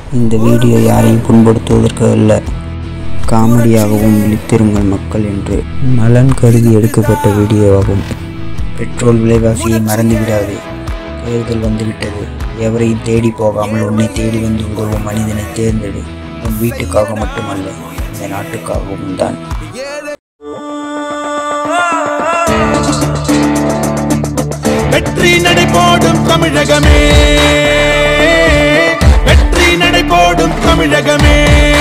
இந்த வீடியோ யாரையும் புண்படுத்துவதற்கு அல்ல காமெடியாகவும் விழித்திருங்கள் மக்கள் என்று நலன் கருதி எடுக்கப்பட்ட வீடியோவாகும் பெட்ரோல் விலைவாசியை மறந்துவிடாதே தேர்தல் வந்துவிட்டது எவரையும் தேடி போகாமல் உன்னை தேடி வந்து உதவும் மனிதனை தேர்ந்தெடு உன் வீட்டுக்காக மட்டுமல்ல இந்த நாட்டுக்காகவும் தான் வெற்றி நடை போடும் தமிழகமே வெற்றி நடை போடும் தமிழகமே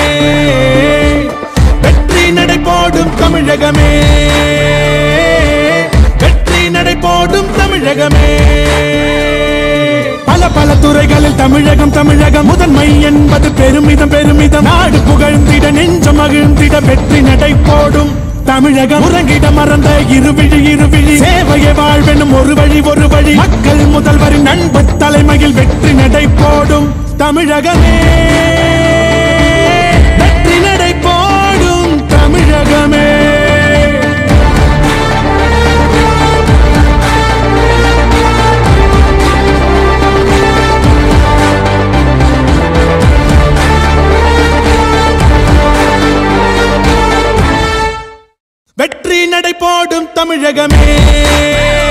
வெற்றி நடை போடும் தமிழகமே வெற்றி நடை போடும் தமிழகமே பல பல துறைகளில் தமிழகம் தமிழகம் முதன்மை என்பது பெருமிதம் பெருமிதம் நாடு புகழ்ந்திட நெஞ்சம் மகிழ்ந்திட வெற்றி நடை போடும் தமிழகம் உறங்கிட மறந்த இருவிழி இருவிழி சேவையை வாழ்வெனும் ஒரு வழி ஒரு வழி மக்கள் முதல்வரின் அன்பு தலைமையில் வெற்றி நடை போடும் தமிழகமே வெற்றி நடை போடும் தமிழகமே வெற்றி நடை போடும் தமிழகமே